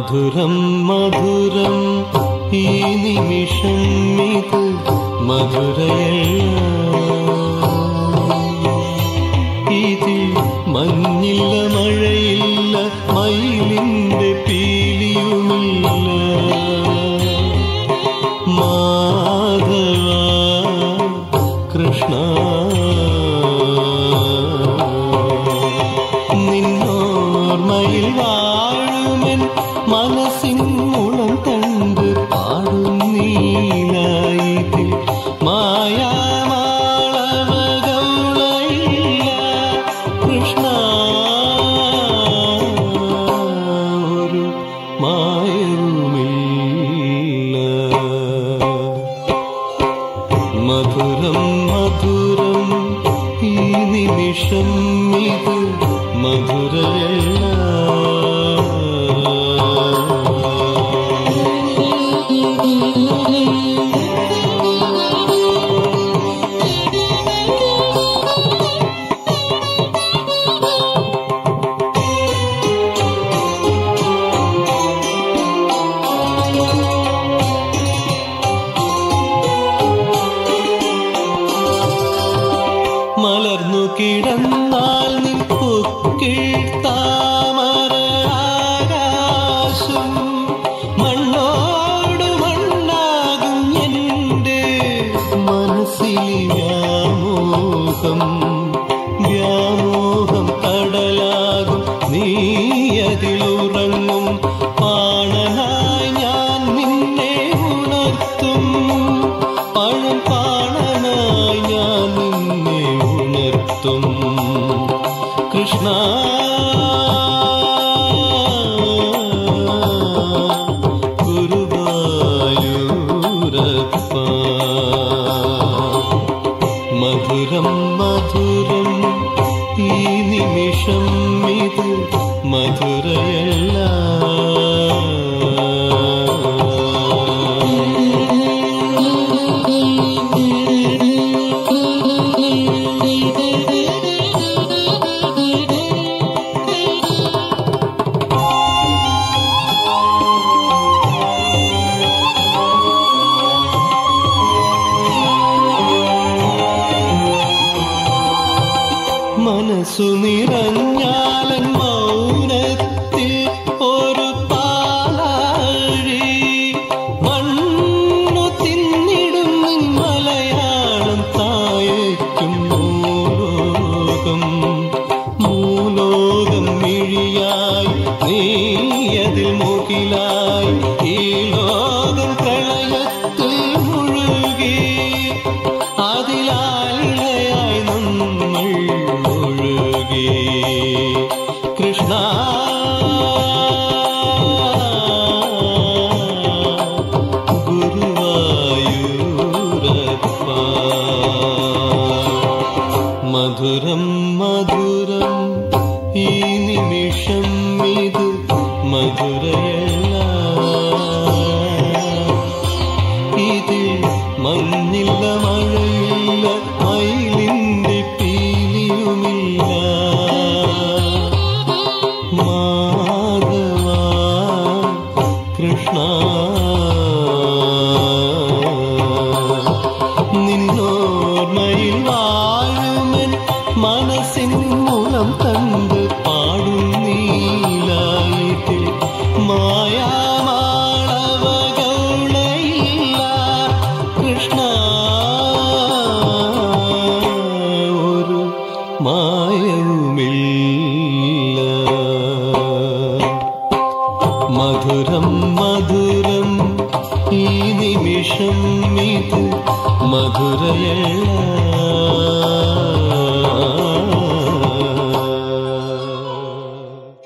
മധുരം മധുരം ഈ നിമിഷം ഇത് മധുരയല്ല ഇതിൽ മഞ്ഞില്ല മഴയില്ല മയിലിന്റെ പീലിയുമില്ല മാധവ കൃഷ്ണ നിന്നോർമ്മയിൽ വാഴുമെൻ മനസ്സിൻ മുളം കണ്ട് പാടും നീലായിതിൽ മായാമാളവകൗളയില്ല കൃഷ്ണ ഒരു മായവുമില്ല മധുരം മധുരം ഈ നിമിഷം ഇത് മധുരയല്ല മലർന്നു കിടന്നാൽ നിൻ പൊക്കിൾ താമര ആകാശം മണ്ണോട് മണ്ണാകും എൻ്റെ മനസ്സിൽ വ്യാമോഹം വ്യാമോഹം കടലാകും നീ അതിലുറങ്ങും പാണനായി ഞാൻ നിന്നെ ഉണർത്തും പഴം പാണനായി ഞാൻ നിന്നെ ഉണർത്തും കൃഷ്ണ ഗുരുവായൂരപ്പ മധുരം മധുരം ഈ നിമിഷം ഇത് മധുരയല്ല മനസ്സു നിറഞ്ഞാലൻ മൗനത്തിൽ ഒരു പാലാഴി മണ്ണു തിന്നിടും നിൻ മലയാളം തായയ്ക്കും മൂലോകം മൂലോകം മിഴിയായി നീ അതിൽ മുകിലായി ഈ ലോകം പ്രളയത്തിൽ മുഴുകി അതിലാളിലയായി നമ്മൾ ഒഴുകി കൃഷ്ണ ഗുരുവായൂരപ്പ മധുരം മധുരം ഈ നിമിഷം ഇത് മധുരയല്ല ഇതിൽ മഞ്ഞില്ല മഴയില്ല മയിലിന്റെ പീലിയുമില്ല മാധവ കൃഷ്ണ നിന്നോർമ്മയിൽ വാഴുമൻ മനസ്സിൻ മൂലം കണ്ട് പാടും നീലായിട്ടിൽ മായാമാളവകൗളയില്ല കൃഷ്ണ ഒരു മായവുമില്ല മധുരം മധുരം ഈ നിമിഷം ഇത് മധുരയല്ല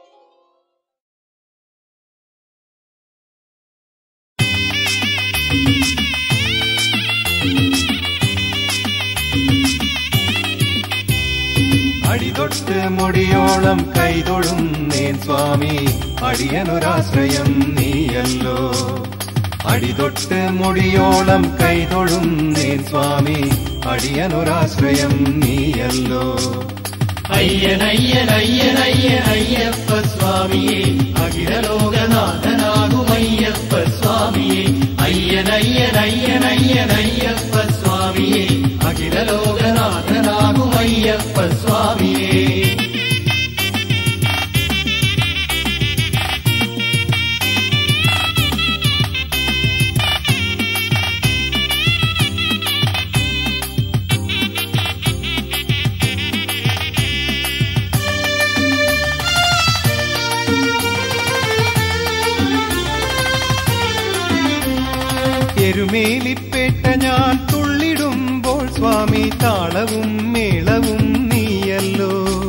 അടിതൊട്ട് മുടിയോളം കൈതൊഴും നേൻ സ്വാമി അടിയനൊരാശ്രയം നീയല്ലോ അടിതൊട്ട് മുടിയോളം കൈതൊഴും നേൻ സ്വാമി അടിയനൊരാശ്രയം നീയല്ലോ അയ്യനയ്യനയ്യനയ്യനയ്യപ്പ സ്വാമിയെ അഖിലലോകനാഥനാകുമയ്യപ്പ സ്വാമിയെ അയ്യനയ്യനയ്യനയ്യനയ്യപ്പ സ്വാമിയെ അഖിലലോകനാഥനാകുമയ്യപ്പ സ്വാമിയെ എരുമേലിപ്പേട്ട ഞാൻ തുള്ളിടുമ്പോൾ സ്വാമി താളവും മേളവും നീയല്ലോ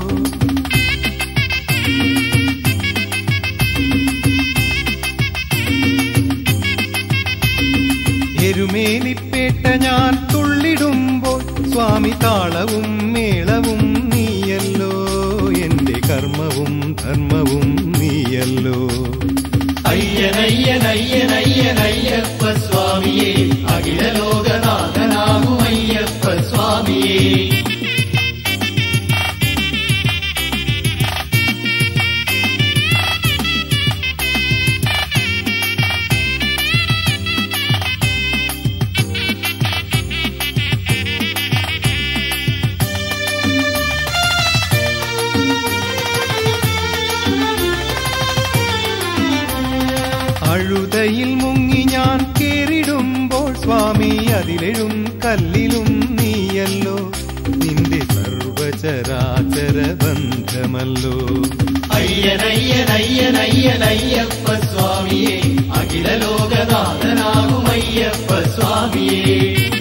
എരുമേലിപ്പേട്ട ഞാൻ തുള്ളിടുമ്പോൾ സ്വാമി താളവും മേളവും നീയല്ലോ എന്റെ കർമ്മവും ധർമ്മവും നീയല്ലോ അയ്യനയ്യനയ്യനയ്യനയ്യപ്പ സ്വാമിയെ അഖിലലോകനാഥനാകുമയ്യപ്പ സ്വാമിയെ അഴുതയിൽ മുങ്ങി ഞാൻ കേറിടുമ്പോൾ സ്വാമി അതിലെഴും കല്ലിലും നീയല്ലോ നിന്റെ സർവചരാചര ബന്ധമല്ലോ അയ്യനയ്യനയ്യനയ്യനയ്യപ്പ സ്വാമിയെ അഖിലലോകനാഥനാകുമയ്യപ്പ സ്വാമിയെ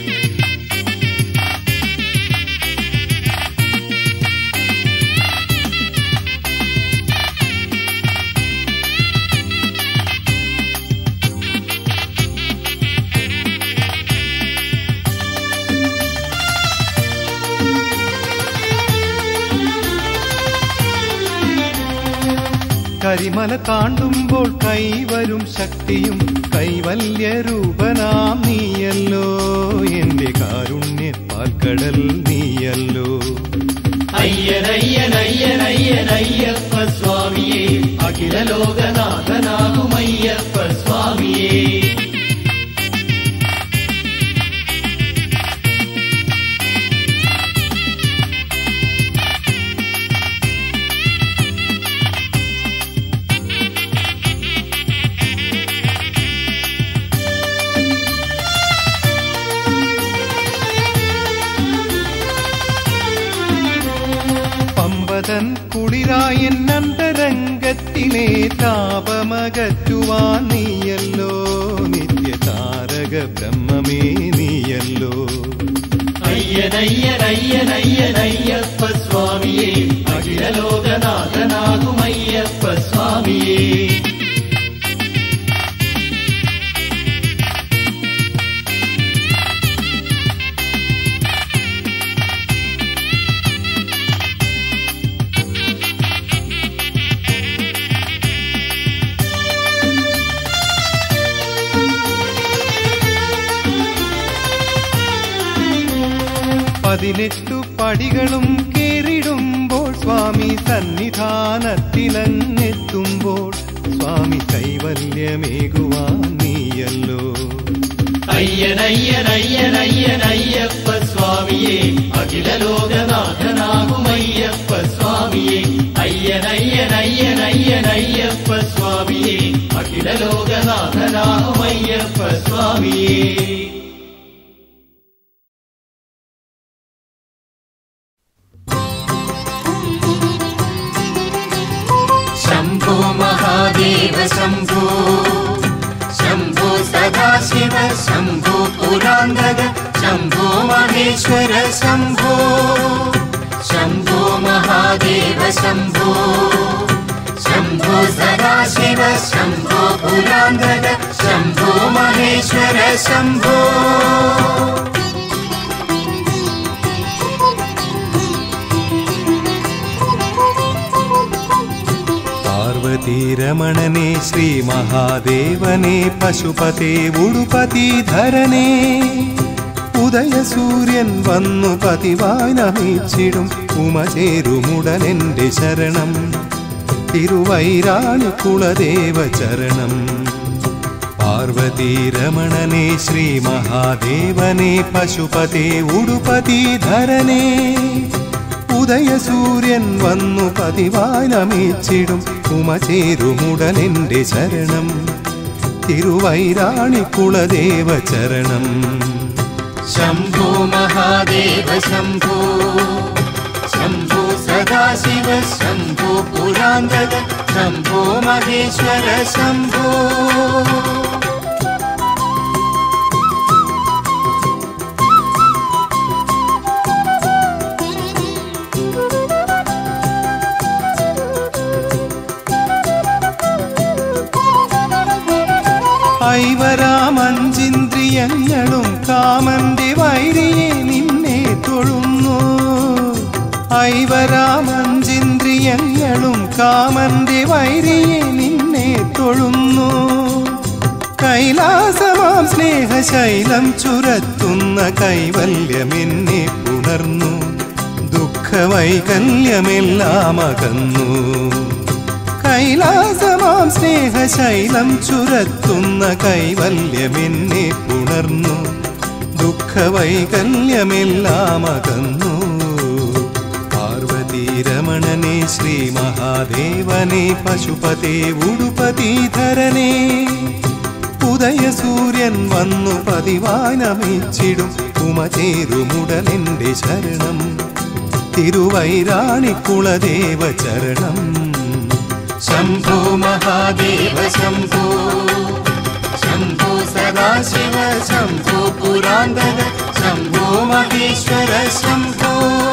കരിമല താണ്ടുമ്പോൾ കൈവരും ശക്തിയും കൈവല്യ രൂപനാം നീയല്ലോ എന്റെ കാരുണ്യ പാൽക്കടൽ നീയല്ലോ അയ്യനയ്യനയ്യനയ്യനയ്യപ്പ സ്വാമിയെ അഖിലലോകനാഥനാകുമയ്യപ്പ സ്വാമിയെ പമ്പതൻ കുളിരായൻ അന്തരംഗത്തിലെ താപമകറ്റുവാൻ നീയല്ലോ നിത്യ താരക ബ്രഹ്മമേ നീയല്ലോ അയ്യനയ്യനയ്യനയ്യനയ്യപ്പ സ്വാമിയെ അഖിലലോകനാഥനാകുമയ്യപ്പ സ്വാമിയെ പതിനെട്ടു പടികളും കേറിടുമ്പോൾ സ്വാമി സന്നിധാനത്തിലങ്ങെത്തുമ്പോൾ സ്വാമി കൈവല്യമേകുവാൻ നീയല്ലോ അയ്യനയ്യനയ്യനയ്യനയ്യപ്പ സ്വാമിയെ അഖിലലോകനാഥനാകുമയ്യപ്പ സ്വാമിയെ അയ്യനയ്യനയ്യനയ്യനയ്യപ്പ സ്വാമിയെ അഖിലലോകനാഥനാകുമയ്യപ്പ സ്വാമിയെ शम्भो महादेव शम्भो शम्भो सदाशिव शम्भो पुरान्दग शम्भो महेश्वर शम्भो शम्भो महादेव शम्भो शम्भो सदाशिव शम्भो पुरान्दग शम्भो महेश्वर शम्भो പാർവതീരമണനെ ശ്രീ മഹാദേവനെ പശുപതേ ഉടുപതി ധരനെ ഉദയസൂര്യൻ വന്നു പതിവായി നമിച്ചിടും ഉമചേരുമുടനെന്റെ ശരണം തിരുവൈരാണി കുളദേവ ചരണം പാർവതീരമണനെ ശ്രീ മഹാദേവനെ പശുപതേ ഉടുപതീധരനെ ഉദയസൂര്യൻ വന്നു പതിവായി നമിച്ചിടും ഉമചേരുമുടനെന്റെ ശരണം തിരുവൈരാണി കുളദേവ ചരണം शम्भो महादेव शम्भो शम्भो सदाशिव शम्भो पुरान्दक शम्भो महेश्वर शम्भो ഐവരാമഞ്ചിന്ദ്രിയങ്ങളും കാമന്റെ വൈരിയെ നിന്നെ തൊഴുന്നു ഐവരാമഞ്ചിന്ദ്രിയങ്ങളും കാമന്റെ വൈരിയെ നിന്നെ തൊഴുന്നു കൈലാസമാം സ്നേഹശൈലം ചുരത്തുന്ന കൈവല്യമെന്നെ പുണർന്നു ദുഃഖവൈകല്യമെല്ലാം അകന്നു കൈലാസമാം സ്നേഹശൈലം ചുരത്തുന്ന കൈവല്യമെന്നെ പുണർന്നു ദുഃഖവൈകല്യമെല്ലാം അകന്നു പാർവതീരമണനെ ശ്രീ മഹാദേവനെ പശുപതേ ഉടുപതീധരനെ ഉദയസൂര്യൻ വന്നു പതിവായി നമിച്ചിടും ഉമചേരുമുടലെന്റെ ശരണം തിരുവൈരാണി കുളദേവ ചരണം शम्भो महादेव शम्भो शम्भो सदाशिव शम्भो पुरान्दक शम्भो महेश्वर शम्भो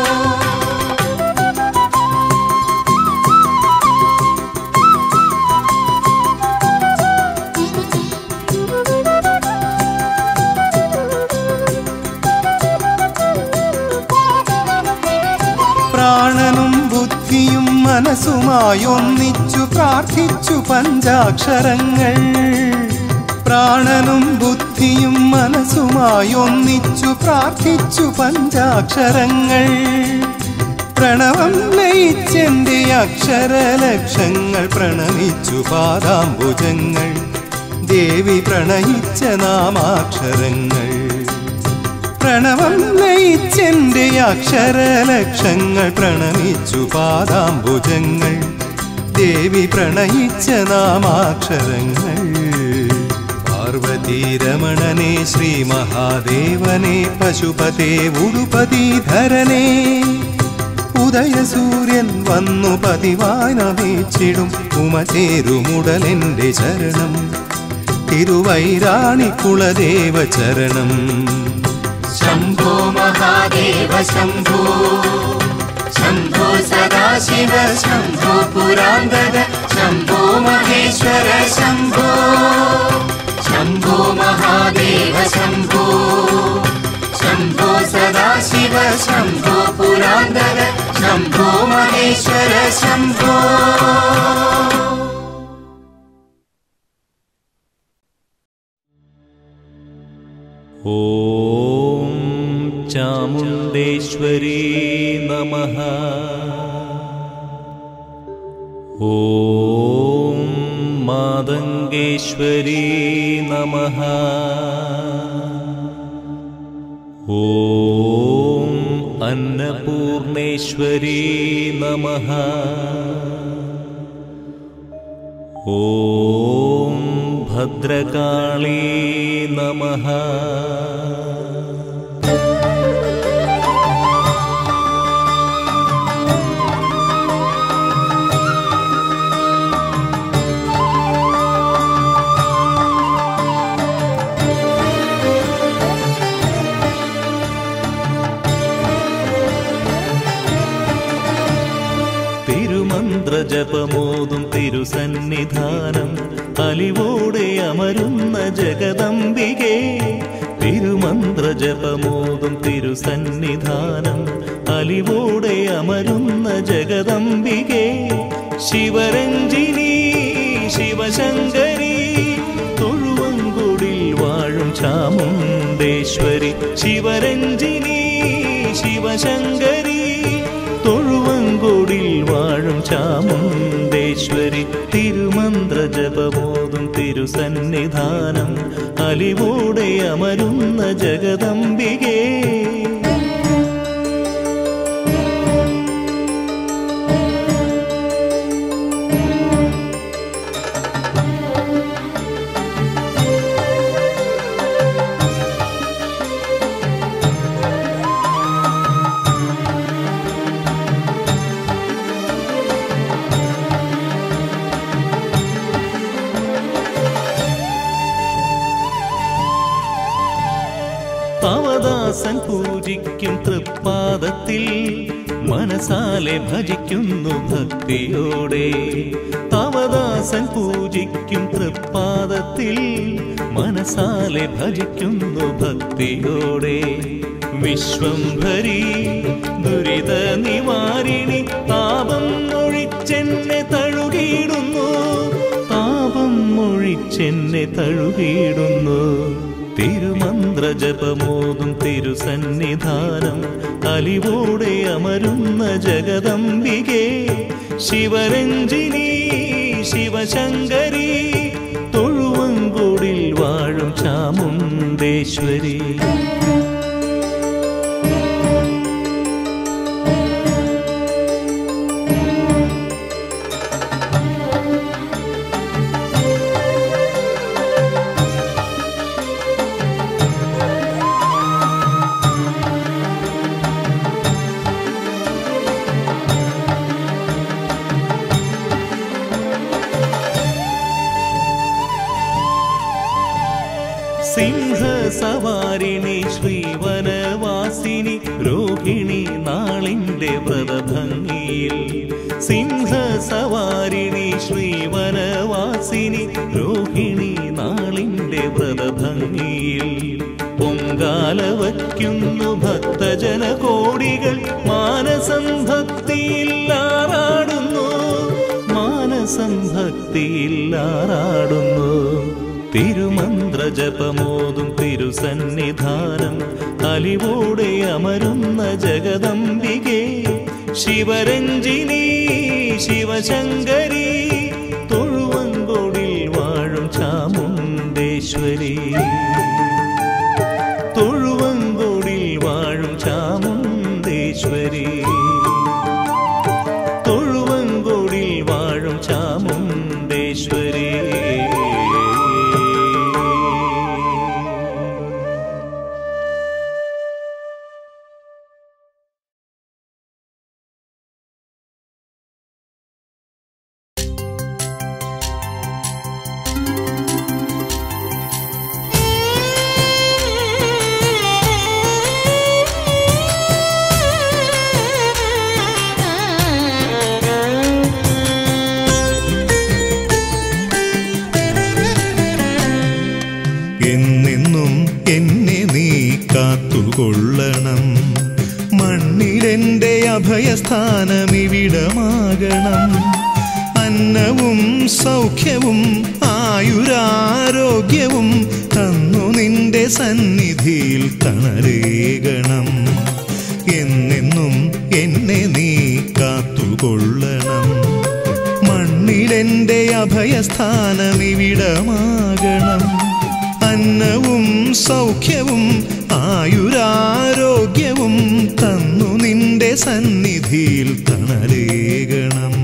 പ്രാണനും ബുദ്ധിയും മനസ്സുമായി ഒന്നിച്ചു പ്രാർത്ഥിച്ചു പഞ്ചാക്ഷരങ്ങൾ പ്രാണനും ബുദ്ധിയും മനസ്സുമായി ഒന്നിച്ചു പ്രാർത്ഥിച്ചു പഞ്ചാക്ഷരങ്ങൾ പ്രണവം ലയിച്ചെന്റെ അക്ഷരലക്ഷങ്ങൾ പ്രണമിച്ചു പാദാംബുജങ്ങൾ ദേവി പ്രണയിച്ച നാമാക്ഷരങ്ങൾ പ്രണവം ലയിച്ചെന്റെ അക്ഷരലക്ഷങ്ങൾ പ്രണമിച്ചു പാദാംബുജങ്ങൾ ദേവി പ്രണയിച്ച നാമാക്ഷരങ്ങൾ പാർവതീരമണനെ ശ്രീ മഹാദേവനെ പശുപതേ ഉടുപതീധരനെ ഉദയസൂര്യൻ വന്നു പതിവായി നമിച്ചിടും ഉമചേരുമുടലെന്റെ ശരണം തിരുവൈരാണി കുളദേവ ചരണം शम्भो महादेव शम्भो शम्भो सदाशिव शम्भो पुरान्दक शम्भो महेश्वर शम्भो शम्भो महादेव शम्भो शम्भो सदाशिव शम्भो पुरान्दक शम्भो महेश्वर शम्भो ॐ चामुण्डेश्वरी नमः ॐ मादङ्गेश्वरी नमः ॐ अन्नपूर्णेश्वरी नमः ॐ भद्रकाली नमः തിരുമന്ത്രജപമോതും തിരുസന്നിധാനം അലിവോടെ അമരുന്ന ജഗദംബികേ തിരുമന്ത്രജപമോതും തിരുസന്നിധാനം അലിവോടെ അമരുന്ന ജഗദംബികേ ശിവരഞ്ജിനി ശിവശങ്കരി തൊഴുവങ്കുടിൽ വാഴും ചാമുണ്ടേശ്വരി ശിവരഞ്ജിനി ശിവശങ്കരി തൊഴുവങ്കോടിൽ വാഴും ചാമുണ്ടേശ്വരി തിരുമന്ത്ര ജപമോതും തിരുസന്നിധാനം അലിവോടെ അമരുന്ന ജഗദംബികേ അവദാസൻ പൂജിക്കും തൃപ്പാദത്തിൽ മനസാലെ ഭജിക്കുന്നു ഭക്തിയോടെ അവദാസൻ പൂജിക്കും തൃപ്പാദത്തിൽ മനസാലെ ഭജിക്കുന്നു ഭക്തിയോടെ വിശ്വംഭരി ദുരിത നിവാരിണി താപം ഒഴിച്ചെന്നെ തഴുകിയിടുന്നു താപം ഒഴിച്ചെന്നെ തഴുകിയിടുന്നു തിരുമന്ത്ര ജപമോതും തിരുസന്നിധാനം അലിവോടെ അമരുന്ന ജഗദംബികേ ശിവരഞ്ജിനി ശിവശങ്കരി തൊഴുവങ്കൂടിൽ വാഴും ചാമുണ്ടേശ്വരി സിംഹസവാരിണി ശ്രീവനവാസിനി രോഹിണി നാളിന്റെ വ്രതഭംഗിയിൽ സിംഹസവാരിണി ശ്രീവനവാസിനി രോഹിണി നാളിന്റെ വ്രതഭംഗിയിൽ പൊങ്കാല വയ്ക്കുന്നു ഭക്തജന കോടികൾ മാനസം ഭക്തിയില്ലാറാടുന്നു മാനസം ഭക്തിയില്ലാറാടുന്നു തിരുമന്ത്ര ജപമോതും തിരുസന്നിധാനം അലിവോടെ അമരുന്ന ജഗദംബികേ ശിവരഞ്ജിനി ശിവശങ്കരി തൊഴുവങ്കോടിൽ വാഴും ചാമുണ്ടേശ്വരി തൊഴുവങ്കോടിൽ വാഴും ചാമുണ്ടേശ്വരി തൊഴുവങ്കോടിൽ വാഴും ചാമുണ്ടേശ്വരി എന്നെന്നും എന്നെ നീ കാത്തുകൊള്ളണം മണ്ണിലെന്റെ അഭയസ്ഥാനമിവിടമാകണം അന്നവും സൗഖ്യവും ആയുരാരോഗ്യവും തന്നു നിന്റെ സന്നിധിയിൽ തണലേകണം എന്നെന്നും എന്നെ നീ കാത്തുകൊള്ളണം മണ്ണിലെന്റെ അഭയസ്ഥാനമിവിടമാകണം അന്നവും സൗഖ്യവും ആയുരാരോഗ്യവും തന്നു നിന്റെ സന്നിധിയിൽ തണലേകണം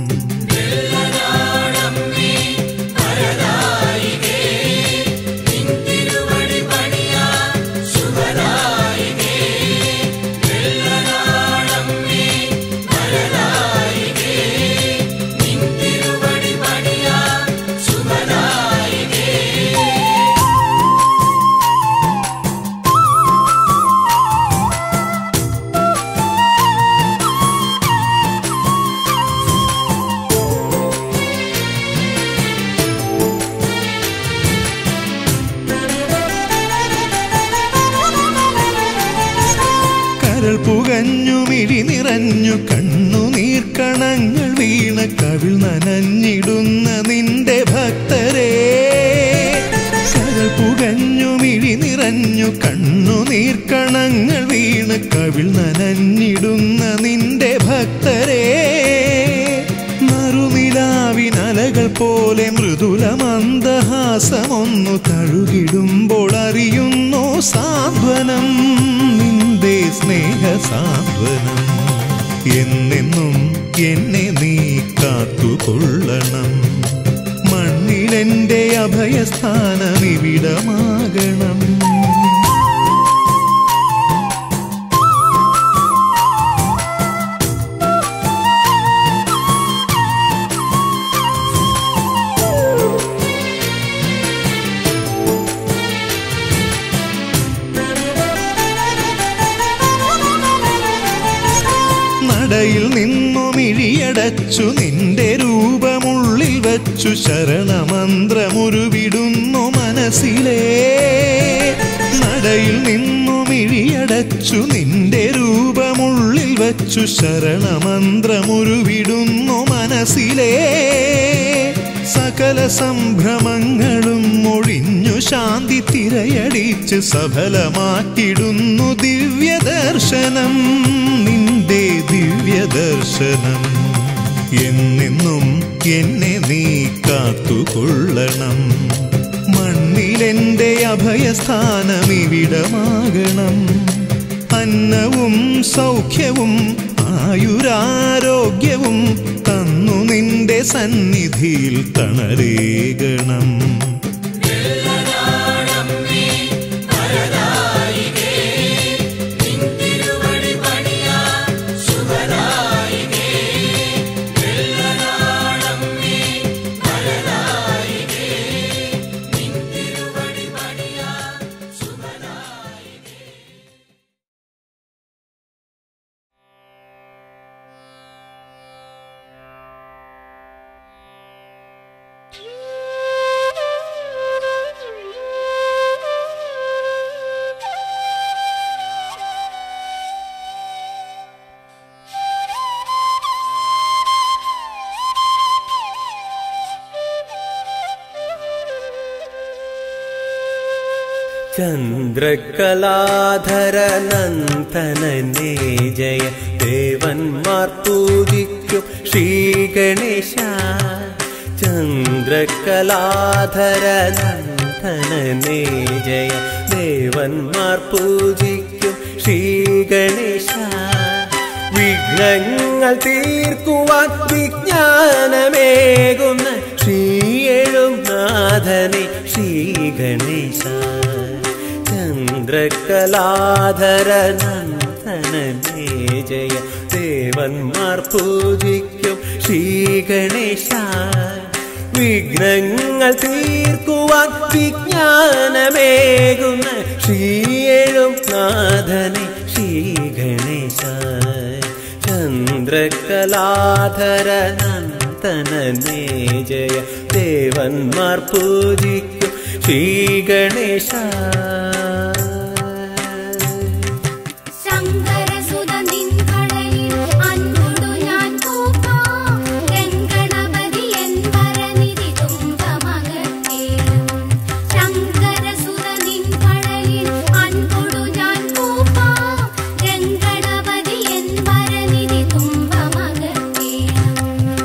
കരൾ പുകഞ്ഞു മിഴി നിറഞ്ഞു കണ്ണുനീർക്കണങ്ങൾ വീണ കവിൾ നനഞ്ഞിടുന്ന നിന്റെ ഭക്തരെ കരൾ പുകഞ്ഞു മിഴി നിറഞ്ഞു കണ്ണുനീർക്കണങ്ങൾ വീണ് കവിൾ നനഞ്ഞിടുന്ന നിന്റെ ഭക്തരെ നറുനിലാവിനലകൾ പോലെ മൃദുല മന്ദഹാസമൊന്നു തഴുകിടുമ്പോൾ അറിയുന്നു സാന്ത്വനം നിന്റെ സ്നേഹ സാന്ത്വനം എന്നെന്നും എന്നെ നീ കാത്തുകൊള്ളണം മണ്ണിലെന്റെ അഭയസ്ഥാനം ഇവിടമാകണം നടയിൽ നിന്നും ഇഴിയടച്ചു നിന്റെ രൂപമുള്ളിൽ വച്ചു ശരണമന്ത്രമുരുവിടുന്നു മനസ്സിലേ നടയിൽ നിന്നും ഇഴിയടച്ചു നിന്റെ രൂപമുള്ളിൽ വച്ചു ശരണമന്ത്രമുരുവിടുന്നു മനസ്സിലേ സകല സംഭ്രമങ്ങളും ഒഴിഞ്ഞു ശാന്തി തിരയടിച്ച് സഫലമാക്കിടുന്നു ദിവ്യദർശനം നിന്റെ ദിവ്യദർശനം എന്നെന്നും എന്നെ നീ കാത്തുകൊള്ളണം മണ്ണിലെന്റെ അഭയസ്ഥാനം ഇവിടമാകണം അന്നവും സൗഖ്യവും ആയുരാരോഗ്യവും തന്നു നിന്റെ സന്നിധിയിൽ തണരേകണം ചന്ദ്രകലാധരനന്ദനേ ജയ ദേവന്മാർ പൂജിക്കും ശ്രീ ഗണേശ ചന്ദ്രകലാധരനന്ദനേ ജയ ദേവന്മാർ പൂജിക്കും ശ്രീ ഗണേശ വിഘ്നങ്ങൾ തീർക്കുവാൻ വിജ്ഞാനമേകുന്ന ശ്രീയെഴും നാഥനെ ശ്രീ ഗണേശ ചന്ദ്രകലാധരനന്ദനേ ജയ ദേവന്മാർ പൂജിക്കും ശ്രീ ഗണേശ വിഘ്നങ്ങൾ തീർക്കുവാൻ വിജ്ഞാനമേകുന്ന ശ്രീയെഴും നാഥനെ ശ്രീ ഗണേശ ചന്ദ്രകലാധരനന്ദനേ ജയ ദേവന്മാർ പൂജിക്കും ശ്രീ ഗണേശ ശങ്കരസുത നിൻകടലിൽ അൻപൊടു ഞാൻ കൂപ്പാം. ഗംഗണപതി എൻ വരനിധി തുമ്പമകത്തേണം. ശങ്കരസുത നിൻകടലിൽ അൻപൊടു ഞാൻ കൂപ്പാം. ഗംഗണപതി എൻ വരനിധി തുമ്പമകത്തേണം.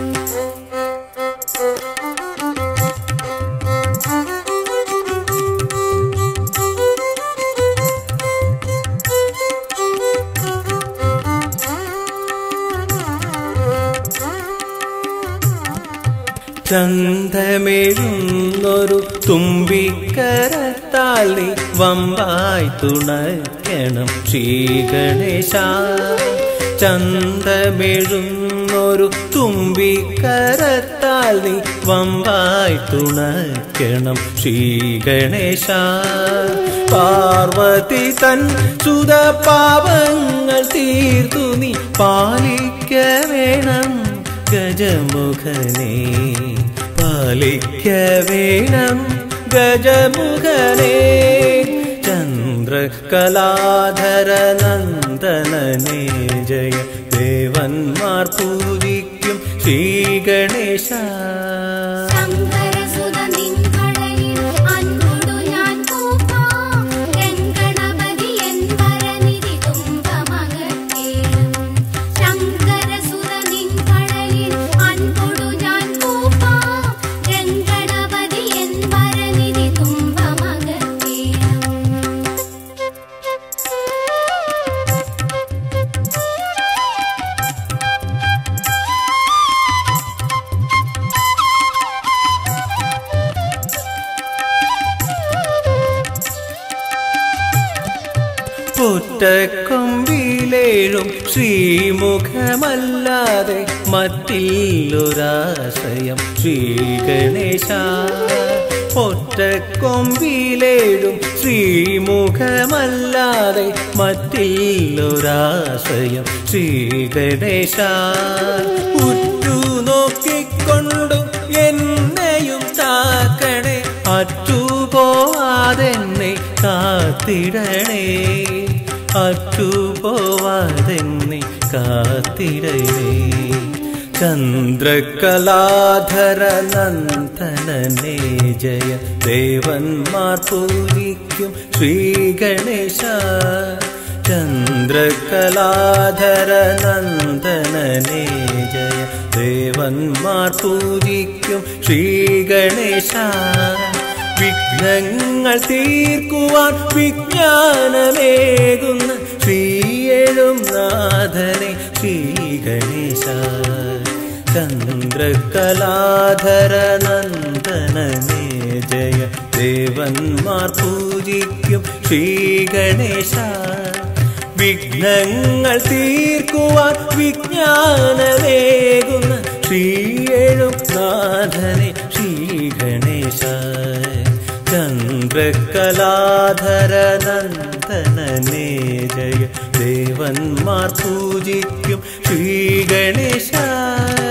ചന്തമെഴുന്നൊരു തുമ്പിക്കരത്താൽ നീ വമ്പായി തുണയ്ക്കണം ശ്രീ ഗണേശ ചന്തമെഴുന്നൊരു തുമ്പിക്കരത്താൽ നീ വമ്പായി തുണയ്ക്കണം ശ്രീ ഗണേശ പാർവതി തൻ സുത പാപങ്ങൾ തീർത്തു നീ പാലിക്ക വേണം ഗജമുഖനെ പാലിക്ക വേണം ഗജമുഖനെ ചന്ദ്രകലാധര നന്ദനനെ ജയ ദേവന്മാർ പൂജിക്കും ശ്രീ ഗണേശ ശങ്കരസുത നിൻകടലിൽ അൻപൊടു ഞാൻ കൂപ്പാം. ഗംഗ ഒറ്റക്കൊമ്പിലേഴും ശ്രീമുഖമല്ലാതെ മറ്റില്ലൊരാശയം ശ്രീഗണേശ ഒറ്റക്കൊമ്പിലേഴും ശ്രീമുഖമല്ലാതെ മറ്റില്ലൊരാശയം ശ്രീഗണേശ ഉറ്റു നോക്കിക്കൊണ്ടും എന്നെയും താക്കണേ അറ്റുപോവാതെന്നെ കാത്തിടണേ അറ്റുപോവാതെന്നെ കാത്തിടണേ ചന്ദ്രകലാധര നന്ദനനേ ജയ ദേവന്മാർ പൂജിക്കും ശ്രീഗണേശ ചന്ദ്രകലാധര നന്ദനനേ ജയ ദേവന്മാർ പൂജിക്കും ശ്രീഗണേശ വിഘ്നങ്ങൾ തീർക്കുവാൻ വിജ്ഞാനമേകുന്ന ശ്രീയെഴും നാഥനെ ശ്രീഗണേശ ചന്ദ്രകലാധര നന്ദനനേ ജയ ദേവന്മാർ പൂജിക്കും ശ്രീഗണേശ വിഘ്നങ്ങൾ തീർക്കുവാൻ വിജ്ഞാനമേകുന്ന ശ്രീയെഴും നാഥനെ ശ്രീഗണേശ ചന്ദ്രകലാധര നന്ദനനേ ജയ ദേവന്മാർ പൂജിക്കും ശ്രീഗണേശ